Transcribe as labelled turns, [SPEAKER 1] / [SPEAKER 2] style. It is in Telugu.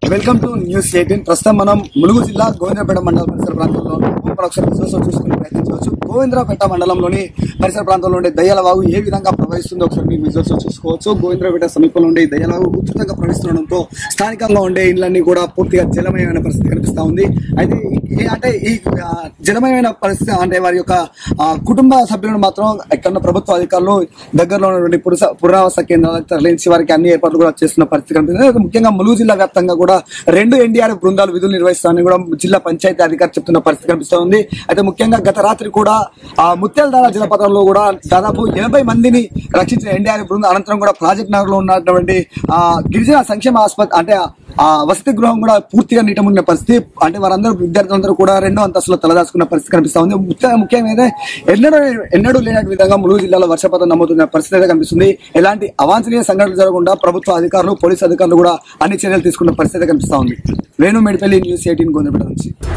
[SPEAKER 1] వెల్కమ్ టు న్యూస్ ఎయిటీన్ ప్రస్తుతం మనం ములుగు జిల్లా గోవింద్రపేట మండల పరిసర ప్రాంతంలో ఉన్నాము. మనం ఒకసారి విజువల్స్ లో చూసుకునే ప్రయత్నం చేయవచ్చు గోవింద్రపేట మండలంలోని పరిసర ప్రాంతంలో ఉండే దయ్యాల వాగు ఏ విధంగా ప్రవహిస్తుందో ఒకసారి మీరు విజువల్స్ లో చూసుకోవచ్చు గోవింద్రపేట సమీపంలో ఉండే ఈ దయ్యాల వాగు ఉధృతంగా ప్రవహిస్తుండడంతో స్థానికంగా ఉండే ఇళ్ళన్నీ కూడా పూర్తిగా జలమయమైన పరిస్థితి కనిపిస్తా ఉంది అయితే ఈ- అంటే ఈ ఆ, జలమయమైన పరిస్థితి అంటే వారి యొక్క ఆ, కుటుంబ సభ్యులను మాత్రం ఇక్కడ ఉన్న ప్రభుత్వ అధికారులు దగ్గరలో ఉన్నటువంటి పురుష పునరావాస కేంద్రాలకు తరలించి వారికి అన్ని ఏర్పాట్లు కూడా చేస్తున్న పరిస్థితి కనిపిస్తుంది అయితే ముఖ్యంగా ములుగు జిల్లా వ్యాప్తంగా కూడా రెండు ఎన్డీఆర్ఎఫ్ బృందాలు విధులు నిర్వహిస్తామని కూడా జిల్లా పంచాయతీ అధికారి చెప్తున్న పరిస్థితి కనిపిస్తూ ఉంది అయితే ముఖ్యంగా గత రాత్రి కూడా ఆ ముత్యాలధార జలపాతంలో కూడా దాదాపు ఎనభై మందిని రక్షించిన ఎన్డీఆర్ఎఫ్ బృందం అనంతరం కూడా ప్రాజెక్ట్ నగర్ లో ఉన్నటువంటి ఆ గిరిజన సంక్షేమ ఆసుపత్రి అంటే ఆ వసతి గృహం కూడా పూర్తిగా నీట మునిగిన పరిస్థితి అంటే వారందరూ విద్యార్థులందరూ కూడా రెండో అంతస్తులో తలదాచుకున్న పరిస్థితి కనిపిస్తా ఉంది ముఖ్యంగా ముఖ్యమైనది ఎన్నడూ ఎన్నడూ లేనటి విధంగా ములుగు జిల్లాలో వర్షపాతం నమోదున్న పరిస్థితి అయితే కనిపిస్తుంది ఎలాంటి అవాంఛనీయ సంఘటనలు జరగకుండా ప్రభుత్వ అధికారులు పోలీసు అధికారులు కూడా అన్ని చర్యలు తీసుకున్న పరిస్థితి కనిపిస్తా ఉంది వేణు మెడిపల్లి న్యూస్ ఎయిటీన్ గోందపేట నుంచి